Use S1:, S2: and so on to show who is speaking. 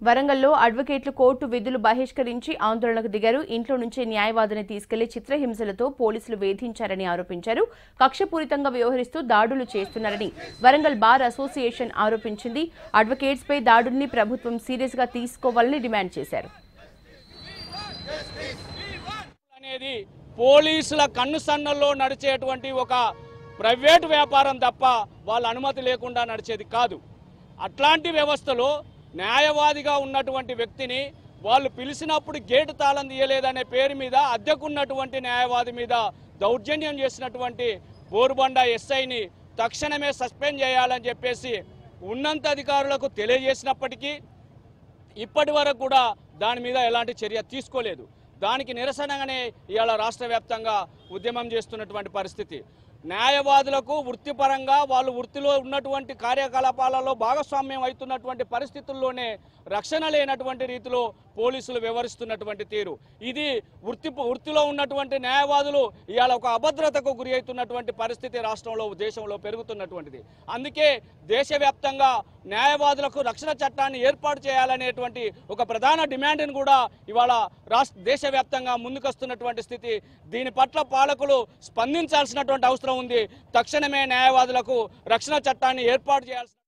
S1: వరంగల్లో అడ్వకేట్లు కోర్టు విధులు బహిష్కరించి ఆందోళనకు దిగారు ఇంట్లో నుంచి న్యాయవాదిని తీసుకెళ్లి చిత్రహింసలతో పోలీసులు వేధించారని ఆరోపించారు కక్షపూరితంగా వ్యవహరిస్తూ దాడులు చేస్తున్నారని వరంగల్ బార్ అసోసియేషన్ ఆరోపించింది అడ్వకేట్స్ పై దాడుల్ని ప్రభుత్వం సీరియస్ గా తీసుకోవాలని డిమాండ్ చేశారు
S2: అనేది పోలీసుల కన్ను సన్నల్లో నడిచేటువంటి ఒక ప్రైవేటు వ్యాపారం తప్ప వాళ్ళ అనుమతి లేకుండా నడిచేది కాదు అట్లాంటి వ్యవస్థలో న్యాయవాదిగా ఉన్నటువంటి వ్యక్తిని వాళ్ళు పిలిచినప్పుడు గేటు తాళం తీయలేదనే పేరు మీద అద్దెకున్నటువంటి న్యాయవాది మీద దౌర్జన్యం చేసినటువంటి బోరుబండ ఎస్ఐని తక్షణమే సస్పెండ్ చేయాలని చెప్పేసి ఉన్నంత అధికారులకు తెలియజేసినప్పటికీ ఇప్పటి వరకు కూడా దాని మీద ఎలాంటి చర్య తీసుకోలేదు దానికి నిరసనగానే ఇవాళ రాష్ట్ర వ్యాప్తంగా ఉద్యమం చేస్తున్నటువంటి పరిస్థితి న్యాయవాదులకు వృత్తిపరంగా వాళ్ళు వృత్తిలో ఉన్నటువంటి కార్యకలాపాలలో భాగస్వామ్యం అవుతున్నటువంటి పరిస్థితుల్లోనే రక్షణ లేనటువంటి రీతిలో పోలీసులు వ్యవహరిస్తున్నటువంటి తీరు ఇది వృత్తి వృత్తిలో ఉన్నటువంటి న్యాయవాదులు ఇవాళ ఒక అభద్రతకు గురి అవుతున్నటువంటి పరిస్థితి రాష్ట్రంలో దేశంలో పెరుగుతున్నటువంటిది అందుకే దేశవ్యాప్తంగా న్యాయవాదులకు రక్షణ చట్టాన్ని ఏర్పాటు చేయాలనేటువంటి ఒక ప్రధాన డిమాండ్ని కూడా ఇవాళ రాష్ట్ర దేశవ్యాప్తంగా ముందుకొస్తున్నటువంటి స్థితి దీని పట్ల పాలకులు స్పందించాల్సినటువంటి అవసరం ఉంది తక్షణమే న్యాయవాదులకు రక్షణ చట్టాన్ని ఏర్పాటు చేయాల్సిన